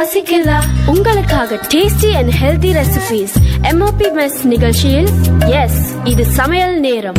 ரசிக்கலா உங்களுக்காக tasty and healthy recipes MOP mess நிகழ்ச்சியில் yes இது சமையல் நேரம்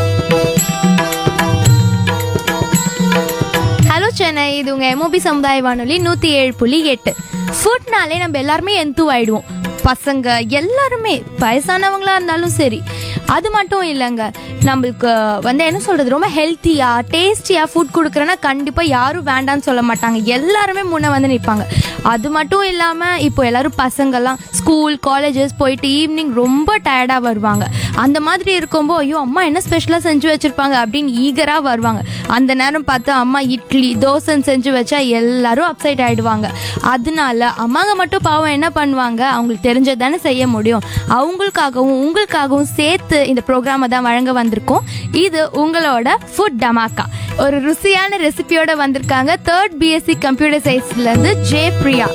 ஹலோ சென்னை இது உங்கள் எம்ஓபி சமுதாய வானொலி நூற்றி ஏழு புள்ளி எட்டு ஃபுட்னாலே நம்ம எல்லாருமே எந்து ஆயிடுவோம் பசங்க எல்லாருமே வயசானவங்களா இருந்தாலும் சரி அது மட்டும் இல்லைங்க நம்மளுக்கு வந்து என்ன சொல்கிறது ரொம்ப ஹெல்த்தியாக டேஸ்டியாக ஃபுட் கொடுக்குறேன்னா கண்டிப்பாக யாரும் வேண்டான்னு சொல்ல மாட்டாங்க எல்லாருமே முன்னே வந்து நிற்பாங்க அது மட்டும் இல்லாமல் இப்போ எல்லாரும் பசங்கள்லாம் ஸ்கூல் காலேஜஸ் போயிட்டு ஈவினிங் ரொம்ப டயர்டாக வருவாங்க அந்த மாதிரி இருக்கும்போது ஐயோ அம்மா என்ன ஸ்பெஷலாக செஞ்சு வச்சுருப்பாங்க அப்படின்னு ஈகராக வருவாங்க அந்த நேரம் பார்த்து அம்மா இட்லி தோசைன்னு செஞ்சு வச்சா எல்லாரும் அப்சைட் ஆகிடுவாங்க அதனால அம்மாங்க மட்டும் பாவம் என்ன பண்ணுவாங்க அவங்களுக்கு தெரிஞ்சது தானே செய்ய முடியும் அவங்களுக்காகவும் உங்களுக்காகவும் சேர்த்து இந்த ப்ரோக்ராமை தான் வழங்க வந்திருக்கோம் இது உங்களோட ஃபுட் டமாக்கா ஒரு ருசியான ரெசிபியோட வந்திருக்காங்க தேர்ட் பிஎஸ்சி கம்ப்யூட்டர் சயின்ஸ்லேருந்து ஜே பிரியா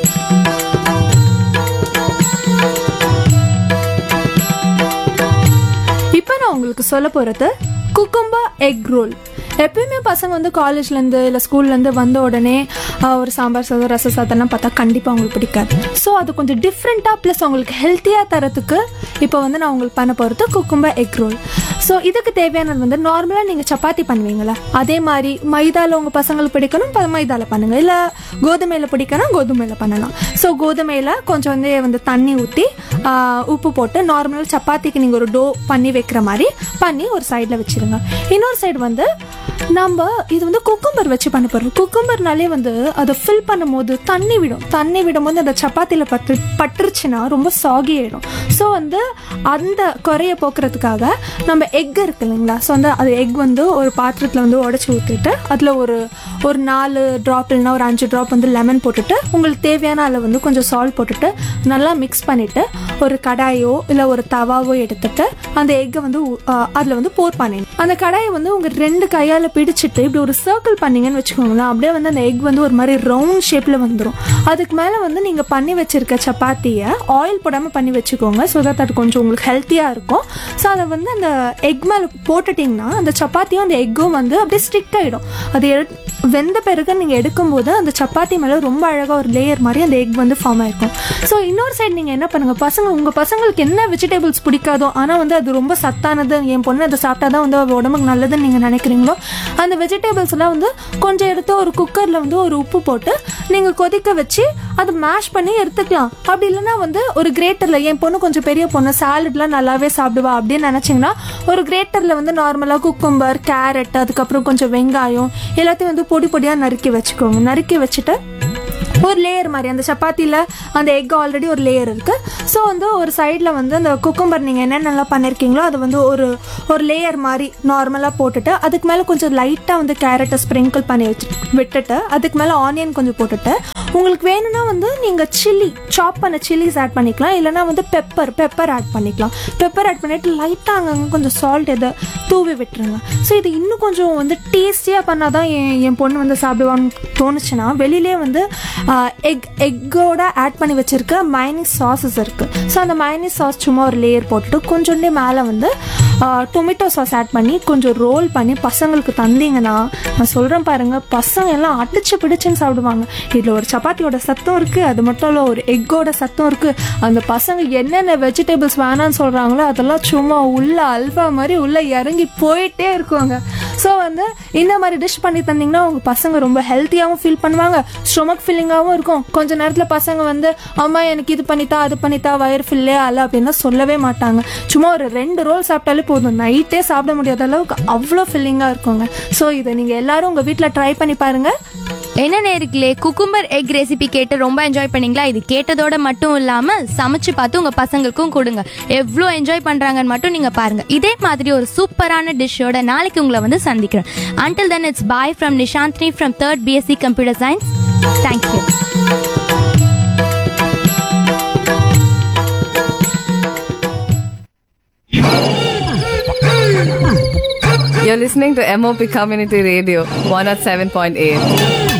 இப்போ நான் உங்களுக்கு சொல்ல போகிறது குக்கும்பா எக் ரோல் எப்பயுமே பசங்க வந்து காலேஜ்லேருந்து இல்லை ஸ்கூல்லேருந்து வந்த உடனே ஆஹ், ஒரு சாம்பார் சாதம் ரச சாதம்லாம் பார்த்தா கண்டிப்பாக அவங்களுக்கு பிடிக்காது ஸோ அது கொஞ்சம் டிஃப்ரெண்ட்டாக ப்ளஸ் உங்களுக்கு ஹெல்த்தியாக தரத்துக்கு இப்போ வந்து நான் உங்களுக்கு பண்ண போகிறது குக்கும்பா எக் ரோல் ஸோ இதுக்கு தேவையானது வந்து நார்மலாக நீங்கள் சப்பாத்தி பண்ணுவீங்களா அதே மாதிரி மைதாவில் உங்கள் பசங்களுக்கு பிடிக்கணும் இப்போ மைதாவில் பண்ணுங்கள் இல்லை கோதுமையில் பிடிக்கணும் கோதுமையில் பண்ணலாம் ஸோ கோதுமையில் கொஞ்சம் வந்து வந்து தண்ணி ஊற்றி உப்பு போட்டு நார்மல் சப்பாத்திக்கு நீங்கள் ஒரு டோ பண்ணி வைக்கிற மாதிரி பண்ணி ஒரு சைடில் வச்சிருங்க இன்னொரு சைடு வந்து நம்ம இது வந்து குக்கும்பர் வச்சு பண்ண போகிறோம் குக்கும்பர்னாலே வந்து அதை ஃபில் பண்ணும்போது தண்ணி விடும் தண்ணி விடும்போது அந்த சப்பாத்தியில் பட்டு பட்டுருச்சுன்னா ரொம்ப சாகி ஆயிடும் ஸோ வந்து அந்த குறைய போக்குறதுக்காக நம்ம எக் இருக்கு இல்லைங்களா ஸோ வந்து அது எக் வந்து ஒரு பாத்திரத்தில் வந்து உடச்சி ஊற்றிட்டு அதில் ஒரு ஒரு நாலு ட்ராப் இல்லைன்னா ஒரு அஞ்சு ட்ராப் வந்து லெமன் போட்டுட்டு உங்களுக்கு தேவையான அளவு வந்து கொஞ்சம் சால்ட் போட்டுட்டு நல்லா மிக்ஸ் பண்ணிவிட்டு ஒரு கடாயோ இல்லை ஒரு தவாவோ எடுத்துட்டு அந்த எக்கை வந்து அதில் வந்து போர் பண்ணிடணும் அந்த கடாயை வந்து உங்கள் ரெண்டு கையால் பிடிச்சிட்டு இப்படி ஒரு சர்க்கிள் பண்ணீங்கன்னு வச்சுக்கோங்களேன் அப்படியே வந்து அந்த எக் வந்து ஒரு மாதிரி ரவுண்ட் ஷேப்பில் வந்துடும் அதுக்கு மேலே வந்து நீங்கள் பண்ணி வச்சிருக்க சப்பாத்தியை ஆயில் போடாமல் பண்ணி வச்சுக்கோங்க ஸோ தட் அது கொஞ்சம் உங்களுக்கு ஹெல்த்தியாக இருக்கும் ஸோ அதை வந்து அந்த எக் மேலே போட்டுட்டிங்கன்னா அந்த சப்பாத்தியும் அந்த எக்கும் வந்து அப்படியே ஸ்ட்ரிக்ட் ஆகிடும் அது எடு வெந்த பிறகு நீங்கள் எடுக்கும்போது அந்த சப்பாத்தி மேலே ரொம்ப அழகாக ஒரு லேயர் மாதிரி அந்த எக் வந்து ஃபார்ம் ஆயிருக்கும் ஸோ இன்னொரு சைடு நீங்கள் என்ன பண்ணுங்கள் பசங்க உங்கள் பசங்களுக்கு என்ன வெஜிடபிள்ஸ் பிடிக்காதோ ஆனால் வந்து அது ரொம்ப சத்தானது என் பொண்ணு அதை சாப்பிட்டா தான் வந்து அவ உடம்புக்கு நல்லதுன்னு நீங்கள் நினைக்கிறீங்களோ அந்த வெஜிடபிள்ஸ் எல்லாம் வந்து கொஞ்சம் எடுத்து ஒரு குக்கரில் வந்து ஒரு உப்பு போட்டு நீங்கள் கொதிக்க வச்சு அதை மேஷ் பண்ணி எடுத்துக்கலாம் அப்படி இல்லைன்னா வந்து ஒரு கிரேட்டரில் என் பொண்ணு கொஞ்சம் பெரிய பொண்ணு சாலட்லாம் நல்லாவே சாப்பிடுவா அப்படின்னு நினச்சிங்கன்னா ஒரு கிரேட்டரில் வந்து நார்மலாக குக்கும்பர் கேரட் அதுக்கப்புறம் கொஞ்சம் வெங்காயம் எல்லாத்தையும் வந்து பொடி பொடியாக நறுக்கி வச்சுக்கோங்க நறுக்கி வச்சுட்டு ஒரு லேயர் மாதிரி அந்த சப்பாத்தியில் அந்த எக் ஆல்ரெடி ஒரு லேயர் இருக்குது ஸோ வந்து ஒரு சைடில் வந்து அந்த குக்கும்பர் நீங்கள் என்னென்னலாம் பண்ணியிருக்கீங்களோ அதை வந்து ஒரு ஒரு லேயர் மாதிரி நார்மலாக போட்டுட்டு அதுக்கு மேலே கொஞ்சம் லைட்டாக வந்து கேரட்டை ஸ்ப்ரிங்கிள் பண்ணி வச்சு விட்டுட்டு அதுக்கு மேலே ஆனியன் கொஞ்சம் போட்டுட்டு உங்களுக்கு வேணும்னா வந்து நீங்கள் சில்லி சாப் பண்ண சில்லிஸ் ஆட் பண்ணிக்கலாம் இல்லைனா வந்து பெப்பர் பெப்பர் ஆட் பண்ணிக்கலாம் பெப்பர் ஆட் பண்ணிட்டு லைட்டாக அங்கங்கே கொஞ்சம் சால்ட் எதை தூவி விட்டுருங்க ஸோ இது இன்னும் கொஞ்சம் வந்து டேஸ்டியாக பண்ணால் தான் என் என் பொண்ணு வந்து சாப்பிடுவான்னு தோணுச்சுன்னா வெளியிலே வந்து எக் எக்கோட ஆட் பண்ணி வச்சிருக்க மைனஸ் சாஸஸ் இருக்குது ஸோ அந்த மைனஸ் சாஸ் சும்மா ஒரு லேயர் போட்டுட்டு கொஞ்சோண்டே மேலே வந்து டொமேட்டோ சாஸ் ஆட் பண்ணி கொஞ்சம் ரோல் பண்ணி பசங்களுக்கு தந்தீங்கன்னா நான் சொல்கிறேன் பாருங்கள் பசங்க எல்லாம் அடிச்சு பிடிச்சுன்னு சாப்பிடுவாங்க இதில் ஒரு சப்பாத்தியோட சத்தம் இருக்குது அது மட்டும் இல்லை ஒரு எக்கோட சத்தம் இருக்குது அந்த பசங்க என்னென்ன வெஜிடபிள்ஸ் வேணான்னு சொல்கிறாங்களோ அதெல்லாம் சும்மா உள்ள அல்வா மாதிரி உள்ளே இறங்கி போயிட்டே இருக்குவாங்க ஸோ வந்து இந்த மாதிரி டிஷ் பண்ணி தந்தீங்கன்னா உங்கள் பசங்க ரொம்ப ஹெல்த்தியாகவும் ஃபீல் பண்ணுவாங்க ஸ்டொமக் ஃபில்லிங்காகவும் இருக்கும் கொஞ்ச நேரத்தில் பசங்க வந்து அம்மா எனக்கு இது பண்ணித்தா அது பண்ணித்தா வயிறு ஃபில்லே ஆல அப்படின்னா சொல்லவே மாட்டாங்க சும்மா ஒரு ரெண்டு ரோல் சாப்பிட்டாலே போதும் நைட்டே சாப்பிட முடியாத அளவுக்கு அவ்வளோ ஃபில்லிங்காக இருக்குங்க ஸோ இதை நீங்கள் எல்லாரும் உங்கள் வீட்டில் ட்ரை பண்ணி பாருங்கள் என்ன நேர்களே குக்கும்பர் எக் ரெசிபி கேட்டு ரொம்ப என்ஜாய் பண்ணீங்களா இது கேட்டதோட மட்டும் இல்லாம சமைச்சு பார்த்து உங்க பசங்களுக்கும் கொடுங்க எவ்வளோ என்ஜாய் பண்றாங்கன்னு மட்டும் நீங்க பாருங்க இதே மாதிரி ஒரு சூப்பரான டிஷ்ஷோட நாளைக்கு உங்களை வந்து சந்திக்கிறேன் until then it's bye from Nishanthini from third BSc computer science thank you You're listening to MOP Community Radio 107.8.